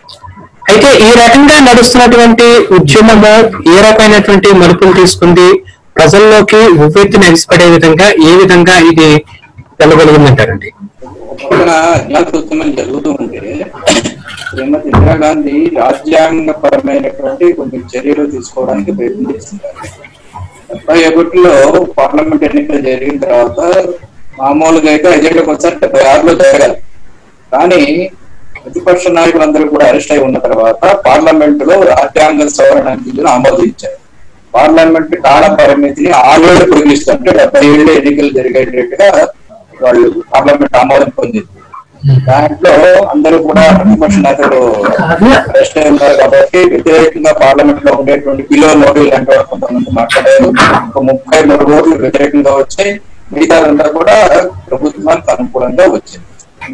అయితే ఈ రకంగా నడుస్తున్నటువంటి ఉద్యమము ఏ రకమైనటువంటి మలుపులు తీసుకుంది ప్రజల్లోకి ఉవ్వెత్తున ఎగిసిపడే విధంగా ఏ విధంగా ఇది వెళ్ళగలిగిందంటారండి ఒక పక్కన అజ్ఞాతోద్యమం జరుగుతూ ఉంటే శ్రీమతి ఇందిరాగాంధీ రాజ్యాంగపరమైనటువంటి కొన్ని చర్యలు తీసుకోవడానికి ప్రయత్నం చేస్తున్నారు డెబ్బై ఒకటిలో పార్లమెంట్ ఎన్నికలు జరిగిన తర్వాత మామూలుగా అయితే ఎజెండాకి వచ్చారు డెబ్బై ఆరులో జరగాలి కానీ ప్రతిపక్ష నాయకులందరూ కూడా అరెస్ట్ అయి ఉన్న తర్వాత పార్లమెంట్ లో రాజ్యాంగ సవరణ బిల్లును ఆమోదించారు పార్లమెంట్ కాల పరిమితిని ఆరేళ్లు పొడిగిస్తుంటే డెబ్బై ఏళ్ళు ఎన్నికలు జరిగేటట్టుగా వాళ్ళు పార్లమెంట్ ఆమోదం పొందింది దాంట్లో అందరూ కూడా ప్రతిపక్ష నేతలు అరెస్ట్ అయి ఉన్నారు కాబట్టి వ్యతిరేకంగా పార్లమెంట్ లో ఉండేటువంటి బిలో నోటీలు అంటే కొంతమంది మాట్లాడారు ఒక ముప్పై మూడు ఓట్లు వ్యతిరేకంగా వచ్చాయి మిగతాదంతా కూడా ప్రభుత్వానికి అనుకూలంగా వచ్చింది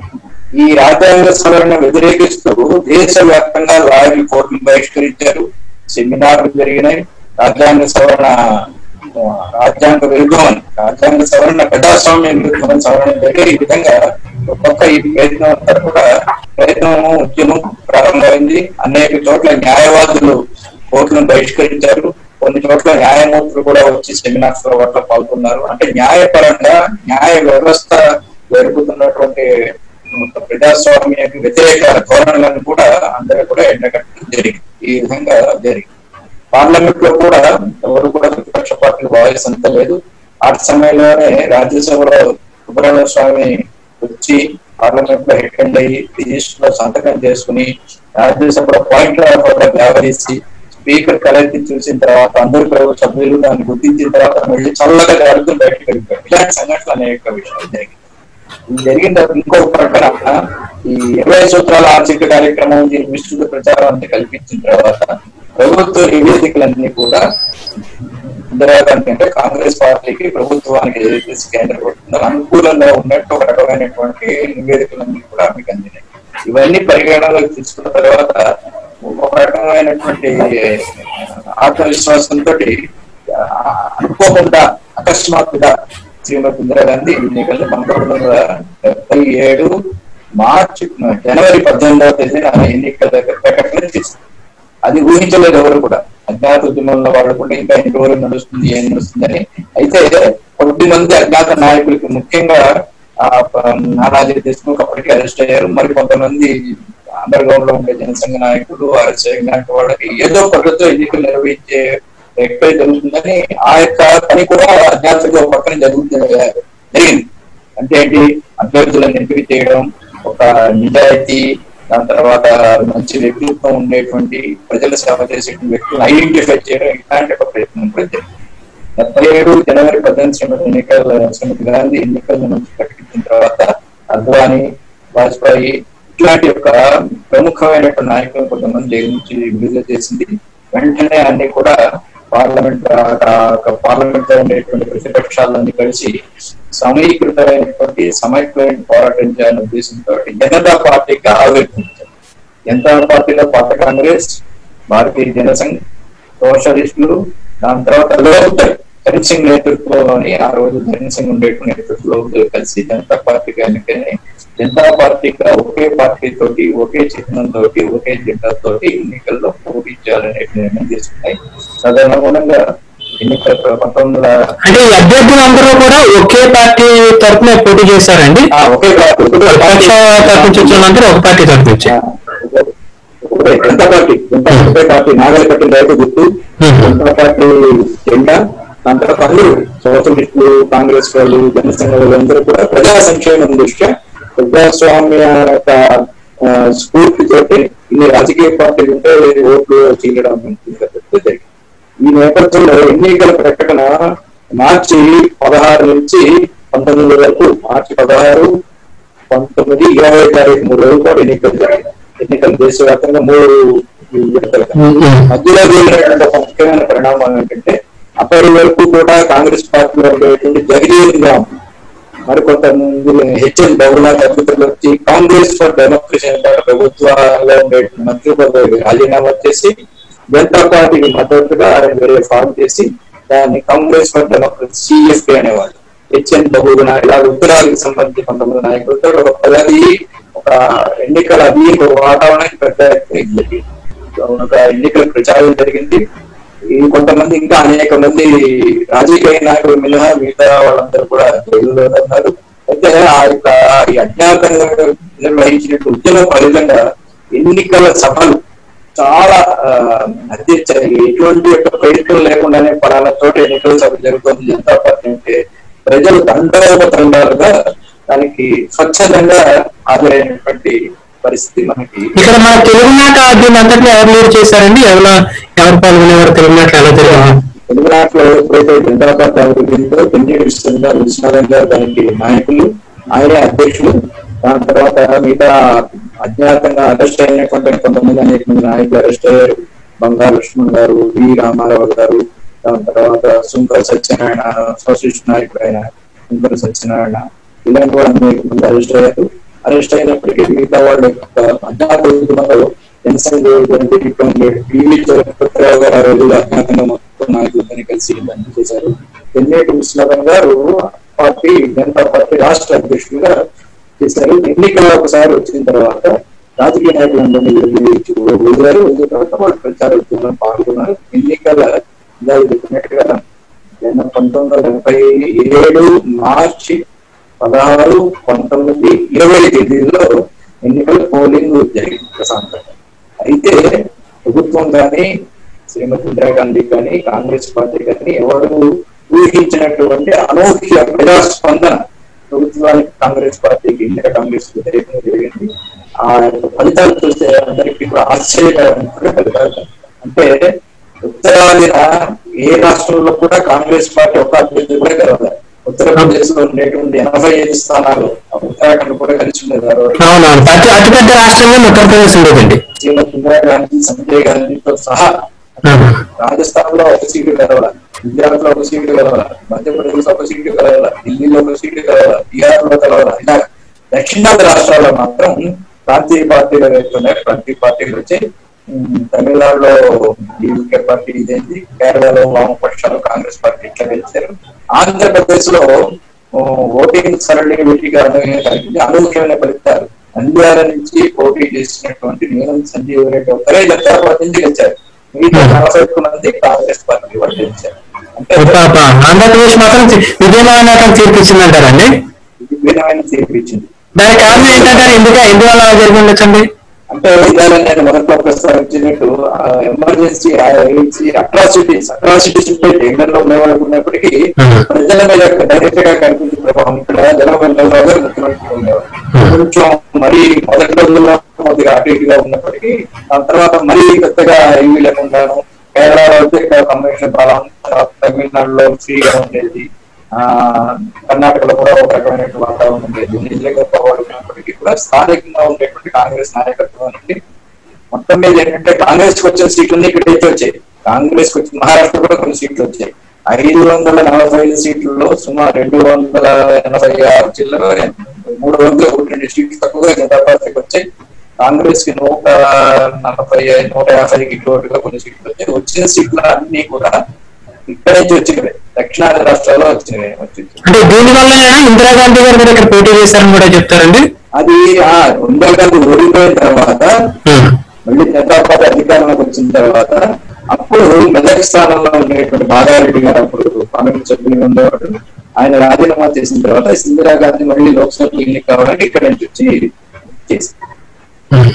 ఈ రాజ్యాంగ సవరణ వ్యతిరేకిస్తూ దేశవ్యాప్తంగా లాయర్లు కోర్టులు బహిష్కరించారు సెమినార్లు జరిగినాయి రాజ్యాంగ సవరణ ఆ, రాజ్యాంగ విరుద్ధం అని రాజ్యాంగ సవరణ ప్రజాస్వామ్య విరుద్ధం అని సవరణ జరిగే ఈ విధంగా ఒక్కొక్క ఈ ప్రయత్నం అంతా కూడా ప్రయత్నం ఉద్యమం ప్రారంభమైంది అనేక చోట్ల న్యాయవాదులు కోర్టులను బహిష్కరించారు కొన్ని చోట్ల న్యాయమూర్తులు కూడా వచ్చి సెమినార్స్ లో వాటిలో పాల్గొన్నారు అంటే న్యాయపరంగా న్యాయ వ్యవస్థ జరుపుతున్నటువంటి ఒక ప్రజాస్వామ్యానికి వ్యతిరేక ధోరణులను కూడా అందరూ కూడా ఎండగట్టడం జరిగింది ఈ విధంగా జరిగింది పార్లమెంట్ లో కూడా ఎవరు కూడా ప్రతిపక్ష పార్టీలు వాయిస్ అంత లేదు ఆ సమయంలోనే రాజ్యసభలో సుబ్రహ్మణ్య స్వామి వచ్చి పార్లమెంట్ లో అటెండ్ అయ్యి రిజిస్టర్ లో సంతకం చేసుకుని రాజ్యసభలో పాయింట్ కూడా వ్యవహరించి స్పీకర్ కలెక్ట్ చూసిన తర్వాత అందరు ప్రభుత్వ సభ్యులు దాన్ని గుర్తించిన తర్వాత మళ్ళీ చల్లగా జరుగుతూ బయటకు వెళ్ళిపోయారు ఇలాంటి సంఘటనలు అనేక విషయాలు జరిగాయి ఇది జరిగిన తర్వాత ఇంకో ప్రకటన ఈ ఇరవై సూత్రాల ఆర్థిక కార్యక్రమం దీని విస్తృత ప్రచారం అంతా కల్పించిన తర్వాత ప్రభుత్వ నివేదికలన్నీ కూడా ఇందిరాగాంధీ అంటే కాంగ్రెస్ పార్టీకి ప్రభుత్వానికి ఏదైతే కేంద్ర ప్రభుత్వం అనుకూలంగా ఉన్నట్టు ఒక రకమైనటువంటి నివేదికలన్నీ కూడా మీకు అందినాయి ఇవన్నీ పరిగణనలోకి తీసుకున్న తర్వాత ఒక రకమైనటువంటి ఆత్మవిశ్వాసంతో అనుకోకుండా అకస్మాత్తుగా శ్రీమతి ఇందిరాగాంధీ ఎన్నికల్లో పంతొమ్మిది వందల డెబ్బై ఏడు మార్చి జనవరి పద్దెనిమిదవ తేదీన ఎన్నికల దగ్గర ప్రకటన చేసింది అది ఊహించలేదు ఎవరు కూడా అజ్ఞాత ఉద్యమంలో వాళ్ళు కూడా ఇంకా ఎన్ని రోజులు నడుస్తుంది ఏం నడుస్తుందని అయితే కొద్ది మంది అజ్ఞాత నాయకులకి ముఖ్యంగా ఆ ప- నానాజీ దేశ్ముఖ్ అప్పటికి అరెస్ట్ అయ్యారు మరి కొంతమంది అండర్ గ్రౌండ్ లో ఉండే జనసంఘ నాయకులు అరెస్ట్ అయినట్టు వాళ్ళకి ఏదో పద్ధతిలో ఎన్నికలు నిర్వహించే ఎక్కడ జరుగుతుందని ఆ యొక్క పని కూడా అజ్ఞాతగా ఒక పక్కన జరుగుతుంది జరిగింది అంటే ఏంటి అభ్యర్థులను ఎంపిక చేయడం ఒక నిజాయితీ దాని తర్వాత మంచి వ్యక్తిత్వం ఉండేటువంటి ప్రజల సేవ చేసేటువంటి వ్యక్తులను ఐడెంటిఫై చేయడం ఇలాంటి ఒక ప్రయత్నం కూడా జరిగింది డెబ్బై ఏడు జనవరి పద్దెనిమిది శ్రీమతి ఎన్నికల శ్రీమతి గాంధీ ఎన్నికల నుంచి ప్రకటించిన తర్వాత అద్వానీ వాజ్పేయి ఇట్లాంటి యొక్క ప్రముఖమైనటువంటి నాయకులు కొంతమంది జైలు నుంచి విడుదల చేసింది వెంటనే అన్ని కూడా పార్లమెంట్ పార్లమెంట్ లో ఉండేటువంటి ప్రతిపక్షాలన్నీ కలిసి సమీకృతమైనటువంటి సమైక్యమైన పోరాటం చేయాలనే ఉద్దేశంతో జనతా పార్టీగా ఆవిర్భవించారు జనతా పార్టీలో పాత కాంగ్రెస్ భారతీయ జనసంఘ్ సోషలిస్టులు దాని తర్వాత లోక్దళ్ ధరణ్ సింగ్ నేతృత్వంలోని ఆ రోజు ధరణ్ సింగ్ ఉండేటువంటి నేతృత్వంలో కలిసి జనతా పార్టీకి ఎన్నికని జనతా పార్టీగా ఒకే పార్టీ తోటి ఒకే చిహ్నం తోటి ఒకే జెండా తోటి ఎన్నికల్లో పోటీ చేయాలనే నిర్ణయం తీసుకున్నాయి తదనుగుణంగా ఎన్నికల పంతొమ్మిది వందల అంటే ఈ అభ్యర్థులందరూ కూడా ఒకే పార్టీ తరఫున పోటీ చేశారండి ఆ, ఒకే పార్టీ ఒకటే విపక్ష తరఫు నుంచి వచ్చిన వాళ్ళందరూ ఒక పార్టీ తరఫు నుంచి ఒకటే జనతా పార్టీ జనతా ఒకటే పార్టీ నాగలి కట్టిన రైతు గుర్తు Hmm. జనతా పార్టీ జెండా దాని తర్వాత అందరూ సోషలిస్టులు కాంగ్రెస్ వాళ్ళు జనసంఘ వాళ్ళందరూ కూడా ప్రజా సంక్షేమం దృష్ట్యా ప్రజాస్వామ్య యొక్క ఆ, స్ఫూర్తితోటి ఇన్ని రాజకీయ పార్టీలు ఉంటే ఓట్లు చీలడం జరిగింది ఈ నేపథ్యంలో ఎన్నికల ప్రకటన మార్చి పదహారు నుంచి పంతొమ్మిది వరకు మార్చి పదహారు పంతొమ్మిది ఇరవై తారీఖు మూడు రోజులు కూడా ఎన్నికలు జరిగాయి ఎన్నికలు దేశవ్యాప్తంగా మూడు విడతలుగా మధ్యలో జరిగినటువంటి ఒక ముఖ్యమైన పరిణామం ఏంటంటే అప్పటి వరకు కూడా కాంగ్రెస్ పార్టీలో ఉండేటువంటి జగజీవన్ రామ్ మరి కొంతమంది హెచ్ఎన్ బౌర్లా తదితరులు వచ్చి కాంగ్రెస్ ఫర్ డెమోక్రసీ అనే ప్రభుత్వాల్లో ఉండే మంత్రి పదవి రాజీనామా చేసి జనతా పార్టీకి మద్దతుగా ఆయన వేరే ఫామ్ చేసి దాన్ని కాంగ్రెస్ ఫర్ డెమోక్రసీ సిఎఫ్పి అనేవాళ్ళు హెచ్ఎన్ బహుగుణ ఇలా ఉత్తరాలకు సంబంధించి కొంతమంది నాయకులతో ఒక పదవి ఒక ఎన్నికల మీకు వాతావరణానికి పెద్ద ఎత్తున ఇది జరిగింది. ఒక ఎన్నికల ప్రచారం జరిగింది ఈ కొంతమంది ఇంకా అనేక మంది రాజకీయ నాయకులు మినహా మిగతా వాళ్ళందరూ కూడా జైలులో ఉన్నారు అయితే ఆ యొక్క ఈ అజ్ఞాతంగా నిర్వహించినట్టు ఉద్యమ ఫలితంగా ఎన్నికల సభలు చాలా ఆ, అధ్యక్ష ఎటువంటి యొక్క ప్రయత్నం లేకుండానే పలానా చోట ఎన్నికల సభ జరుగుతుంది జనతా పార్టీ అంటే ప్రజలు దండోపతండాలుగా దానికి స్వచ్ఛందంగా హాజరైనటువంటి పరిస్థితి మనకి ఇక్కడ మన తెలుగునాట దీని అంతట్లో ఎవరు లీడ్ చేశారండి ఎవరు ఎవరు పాల్గొనేవారు తెలుగునాట ఎలా జరిగింది తెలుగునాట్లో ఎప్పుడైతే జనతా పార్టీ అభివృద్ధితో పెండి విశ్వనాథ్ గారు విశ్వనాథ్ గారు దానికి నాయకులు ఆయనే అధ్యక్షులు దాని తర్వాత మిగతా అజ్ఞాతంగా అరెస్ట్ అయినటువంటి కొంతమంది అనేక మంది నాయకులు అరెస్ట్ అయ్యారు బంగారు లక్ష్మణ్ గారు వి రామారావు గారు దాని తర్వాత సుంకర సత్యనారాయణ సోషలిస్ట్ నాయకుడు ఆయన సుంకర సత్యనారాయణ ఇలాంటి వాళ్ళు అనేక మంది అరెస్ట్ అయ్యారు అరెస్ట్ అయినప్పటికీ మిగతా వాళ్ళ యొక్క అజ్ఞాత ఉద్యమంలో జనసంఘ టీవీ చలపతిరావు గారు ఆ రోజుల్లో అజ్ఞాతంగా మొత్తం నాయకులతో కలిసి ఇవన్నీ చేశారు ఎన్నేటి విశ్వనాథం గారు పార్టీ జనతా పార్టీ రాష్ట్ర అధ్యక్షులుగా చేశారు ఎన్నికల్లో ఒకసారి వచ్చిన తర్వాత రాజకీయ నాయకులందరినీ వదిలేసి వదిలారు వదిలిన తర్వాత వాళ్ళు ప్రచార ఉద్యమంలో పాల్గొన్నారు ఎన్నికల ఇందాక చెప్పినట్టుగా జన పంతొమ్మిది వందల ఎనభై ఏడు మార్చి పదహారు పంతొమ్మిది ఇరవై తేదీల్లో ఎన్నికల పోలింగ్ జరిగింది ప్రశాంతంగా అయితే ప్రభుత్వం కానీ శ్రీమతి ఇందిరాగాంధీ కానీ కాంగ్రెస్ పార్టీ కానీ ఎవరు ఊహించినటువంటి అనూహ్య ప్రజాస్పందన ప్రభుత్వానికి కాంగ్రెస్ పార్టీకి ఇందిరా కాంగ్రెస్ వ్యతిరేకంగా జరిగింది ఆ యొక్క ఫలితాలు చూస్తే అందరికీ కూడా ఆశ్చర్యకరమైన ఫలితాలు అంటే ఉత్తరాదిన ఏ రాష్ట్రంలో కూడా కాంగ్రెస్ పార్టీ ఒక్క అభ్యర్థి కూడా గెలవలేదు ఉత్తరప్రదేశ్ లో ఉండేటువంటి ఎనభై ఐదు స్థానాలు ఆ ఉత్తరాఖండ్ కూడా కలిసి ఉండేది ఆ రోజు. అవునవును అతి అతిపెద్ద రాష్ట్రంగా ఉత్తరప్రదేశ్ ఉండేదండి శ్రీమతి ఇందిరాగాంధీ సంజయ్ గాంధీతో సహా ఆహా. రాజస్థాన్ లో ఒక సీటు గెలవాల గుజరాత్ లో ఒక సీటు గెలవాల మధ్యప్రదేశ్ లో ఒక సీటు గెలవాల ఢిల్లీలో ఒక సీటు గెలవాల బీహార్ లో గెలవాల ఇలా దక్షిణాది రాష్ట్రాల్లో మాత్రం ప్రాంతీయ పార్టీలు వేస్తున్నాయి ప్రాంతీయ పార్టీలు వచ్చి ఉమ్, తమిళనాడులో యూకే పార్టీ ఇదేంటి కేరళలో వామపక్షాలు కాంగ్రెస్ పార్టీ ఇట్లా గెలిచారు ఆంధ్రప్రదేశ్ లో ఓ, ఓటింగ్ సరళి వీటిగా కలిగింది అనూహ్యమైన ఫలితాలు నంద్యాల నుంచి పోటీ చేసినటువంటి నీలం సంజీవ్ రెడ్డి ఒకరే జనతా పార్టీ నుంచి గెలిచారు మిగతా నలభై ఒక్క మంది కాంగ్రెస్ పార్టీ వాళ్ళు గెలిచారు అంటే పాప ఆంధ్రప్రదేశ్ మాత్రం చి- విజయనగరం తీర్పిచ్చిందంటారండి విధమైన తీర్పు ఇచ్చింది దానికి కారణం ఏంటంటారు ఎందుకు ఎందువల్ల అలా జరిగి ఉండొచ్చండి అంటే ఇవాళ నేను మొదట్లో ప్రస్తావించినట్టు ఎమర్జెన్సీ అట్రాసిటీస్ అట్రాసిటీస్ ఉంటే టెండర్లో ఉన్నప్పటికీ Mhm. ప్రజల మీద డైరెక్ట్ గా కనిపించే ప్రభావం ఇక్కడ జనవరిలో ముఖ్యమంత్రి ఉండేవారు కొంచెం మరి మొదటి రోజుల్లో కొద్దిగా అటు ఇటుగా ఉన్నప్పటికీ ఆ తర్వాత మరీ పెద్దగా ఏమీ లేకుండాను కేరళలో అయితే ఇక్కడ కమిషన్ బలం తర్వాత తమిళనాడులో ఫ్రీగా ఉండేది ఆ కర్ణాటకలో కూడా ఒక రకమైన వాతావరణం ఉండేది నిజంగా పోవాలన్నప్పటికీ కూడా స్థానికంగా ఉండేటువంటి కాంగ్రెస్ నాయకత్వం నుండి మొత్తం మీద ఏంటంటే కాంగ్రెస్ కి వచ్చిన సీట్లన్నీ ఇక్కడ అయితే వచ్చాయి కాంగ్రెస్ కి వచ్చిన మహారాష్ట్ర కూడా కొన్ని సీట్లు వచ్చాయి ఐదు వందల నలభై ఐదు సీట్లలో సుమారు రెండు వందల ఎనభై ఆరు జిల్లాలో మూడు వందల ఒకటి రెండు సీట్లు తక్కువగా జనతా పార్టీకి వచ్చాయి కాంగ్రెస్ కి నూట నలభై ఐదు నూట యాభైకి తోడుగా కొన్ని సీట్లు వచ్చాయి వచ్చిన సీట్లు అన్ని కూడా ఇక్కడ నుంచి వచ్చినవి దక్షిణాది రాష్ట్రాల్లో వచ్చినవి వచ్చింది అంటే దీని వల్ల ఇందిరాగాంధీ గారు కూడా ఇక్కడ పోటీ చేశారని కూడా చెప్తారండి అది ఆ ఇందిరా గాంధీ ఓడిపోయిన తర్వాత ఉమ్. మళ్ళీ జనతా పార్టీ అధికారంలోకి వచ్చిన తర్వాత అప్పుడు మెదక్ స్థానంలో ఉండేటువంటి బాగారెడ్డి గారు అప్పుడు పార్లమెంట్ సభ్యులుగా ఉండేవాడు ఆయన రాజీనామా చేసిన తర్వాత ఇందిరాగాంధీ మళ్ళీ లోక్సభ ఎన్నిక కావడానికి ఇక్కడ నుంచి వచ్చి చేసింది ఉమ్.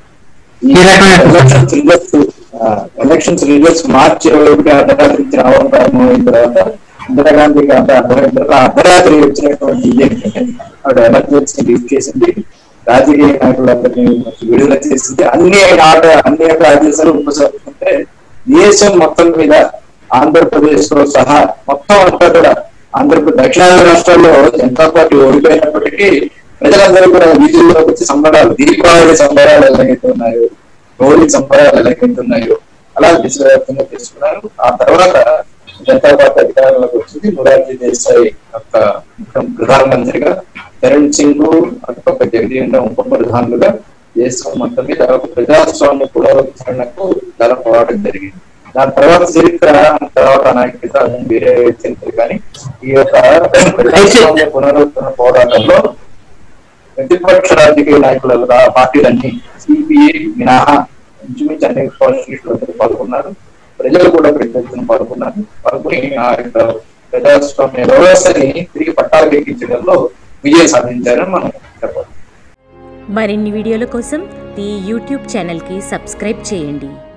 ఈ రకమైన- ఎలక్షన్స్ రిజల్ట్స్ ఎలక్షన్స్ రిజల్ట్స్ మార్చి ఇరవై ఒకటి అర్ధరాత్రి నుంచి రావడం ప్రారంభమైన తర్వాత ఇందిరాగాంధీ గారు అర్ధరాత్రి తర్వాత అర్ధరాత్రి వచ్చినటువంటి ఇది ఏంటంటే ఆవిడ ఎమర్జెన్సీ లీవ్ చేసింది రాజకీయ నాయకులందరినీ విడుదల చేసింది అన్ని ఆట అన్ని యొక్క ఆదేశాలు ఉపసంహరించుకుంటే దేశం మొత్తం మీద ఆంధ్రప్రదేశ్ తో సహా మొత్తం అంతా కూడా ఆంధ్రప్రదేశ్ దక్షిణాది రాష్ట్రాల్లో జనతా పార్టీ ఓడిపోయినప్పటికీ ప్రజలందరూ కూడా వీధుల్లోకి వచ్చి సంబరాలు దీపావళి సంబరాలు ఎలాగైతే ఉన్నాయో హోలీ సంబరాలు ఎలాగైతే ఉన్నాయో అలా దేశవ్యాప్తంగా చేసుకున్నారు ఆ తర్వాత జనతా పార్టీ అధికారంలోకి వచ్చింది మొరార్జీ దేశాయ్ యొక్క ముఖ్య ప్రధానమంత్రిగా చరణ్ సింగ్ అటుపక్క జగదీవన్ రావు ఉప ప్రధానులుగా దేశం మొత్తం మీద ఒక ప్రజాస్వామ్య పునరుద్ధరణకు చాలా పోరాటం జరిగింది దాని తర్వాత చరిత్ర తర్వాత నాయకుడిగా అది వేరే చరిత్ర కానీ ఈ యొక్క ప్రజాస్వామ్య పునరుద్ధరణ పోరాటంలో ప్రతిపక్ష రాజకీయ నాయకులు రా- పార్టీలన్నీ సిపిఐ మినహా ఇంచుమించు అనేక కాన్స్టిట్యూట్లు అందరూ పాల్గొన్నారు ప్రజలు కూడా పెద్ద ఎత్తున పాల్గొన్నారు పాల్గొని ఆ యొక్క ప్రజాస్వామ్య వ్యవస్థని తిరిగి పట్టాలు ఎక్కించడంలో విజయం సాధించారని మనం చెప్పాలి మరిన్ని వీడియోల కోసం ఈ యూట్యూబ్ ఛానల్కి సబ్స్క్రైబ్ చేయండి